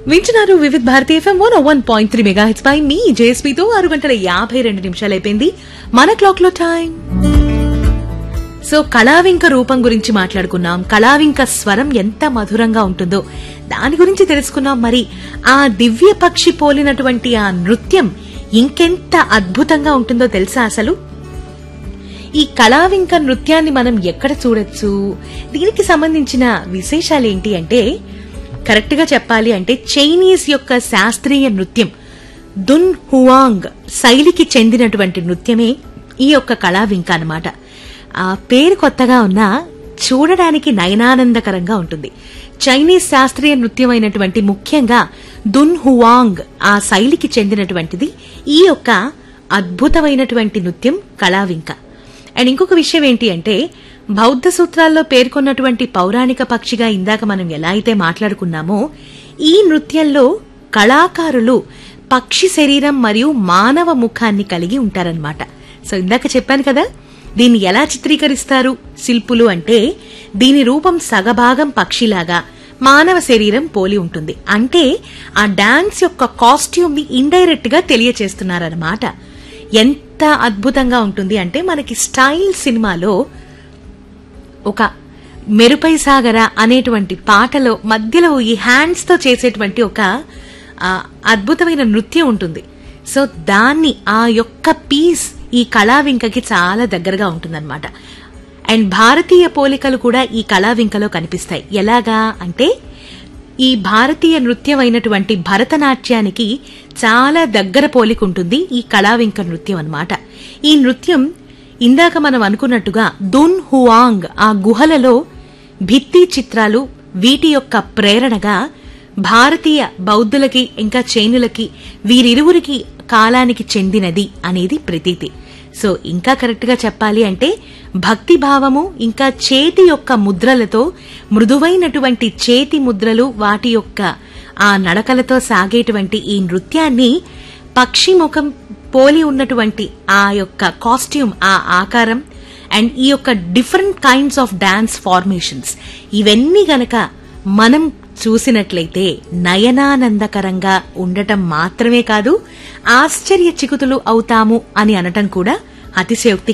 వింటున్నారు Vividh Bharati FM one one point three mega హెచ్ పై మీ జేఎస్పీతో ఆరు గంటల యాభై రెండు నిమిషాలు అయిపోయింది మన క్లాక్ లో టైం సో కళావింక రూపం గురించి మాట్లాడుకున్నాం కళావింక స్వరం ఎంత మధురంగా ఉంటుందో దాని గురించి తెలుసుకున్నాం మరి ఆ దివ్య పక్షి పోలినటువంటి ఆ నృత్యం ఇంకెంత అద్భుతంగా ఉంటుందో తెలుసా అసలు ఈ కళావింక నృత్యాన్ని మనం ఎక్కడ చూడొచ్చు దీనికి సంబంధించిన విశేషాలు ఏంటి అంటే కరెక్ట్ గా చెప్పాలి అంటే చైనీస్ యొక్క శాస్త్రీయ నృత్యం దున్ హువాంగ్ శైలికి చెందినటువంటి నృత్యమే ఈ యొక్క కళావింక అన్నమాట ఆ పేరు కొత్తగా ఉన్నా చూడడానికి నయనానందకరంగా ఉంటుంది చైనీస్ శాస్త్రీయ నృత్యం అయినటువంటి ముఖ్యంగా దున్ హువాంగ్ ఆ శైలికి చెందినటువంటిది ఈ యొక్క అద్భుతమైనటువంటి నృత్యం కళావింక అండ్ ఇంకొక విషయం ఏంటి అంటే బౌద్ధ సూత్రాల్లో పేర్కొన్నటువంటి పౌరాణిక పక్షిగా ఇందాక మనం ఎలా అయితే మాట్లాడుకున్నామో ఈ నృత్యంలో కళాకారులు పక్షి శరీరం మరియు మానవ ముఖాన్ని కలిగి ఉంటారన్నమాట సో ఇందాక చెప్పాను కదా దీన్ని ఎలా చిత్రీకరిస్తారు శిల్పులు అంటే దీని రూపం సగభాగం పక్షిలాగా మానవ శరీరం పోలి ఉంటుంది అంటే ఆ డాన్స్ యొక్క కాస్ట్యూమ్ ని ఇండైరెక్ట్ గా తెలియచేస్తున్నారన్నమాట ఎంత అద్భుతంగా ఉంటుంది అంటే మనకి స్టైల్ సినిమాలో ఒక మెరుపై సాగర అనేటువంటి పాటలో మధ్యలో ఈ హ్యాండ్స్ తో చేసేటువంటి ఒక ఆ, అద్భుతమైన నృత్యం ఉంటుంది సో దాన్ని ఆ యొక్క పీస్ ఈ కళావింకకి చాలా దగ్గరగా ఉంటుందన్నమాట అండ్ భారతీయ పోలికలు కూడా ఈ కళావింకలో కనిపిస్తాయి ఎలాగా అంటే ఈ భారతీయ నృత్యం అయినటువంటి భరతనాట్యానికి చాలా దగ్గర పోలిక ఉంటుంది ఈ కళావింక నృత్యం అన్నమాట ఈ నృత్యం ఇందాక మనం అనుకున్నట్టుగా దున్ హువాంగ్ ఆ గుహలలో భిత్తి చిత్రాలు వీటి యొక్క ప్రేరణగా భారతీయ బౌద్ధులకి ఇంకా చైనులకి వీరిరువురికి కాలానికి చెందినది అనేది ప్రతీతి సో ఇంకా కరెక్ట్ గా చెప్పాలి అంటే భక్తి భావము ఇంకా చేతి యొక్క ముద్రలతో మృదువైనటువంటి చేతి ముద్రలు వాటి యొక్క ఆ నడకలతో సాగేటువంటి ఈ నృత్యాన్ని పక్షి ముఖం పోలి ఉన్నటువంటి ఆ యొక్క కాస్ట్యూమ్ ఆ ఆకారం అండ్ ఈ యొక్క different kinds of dance formations ఇవన్నీ గనక మనం చూసినట్లయితే నయనానందకరంగా ఉండటం మాత్రమే కాదు ఆశ్చర్య చికుతులు అవుతాము అని అనటం కూడా అతిశయోక్తి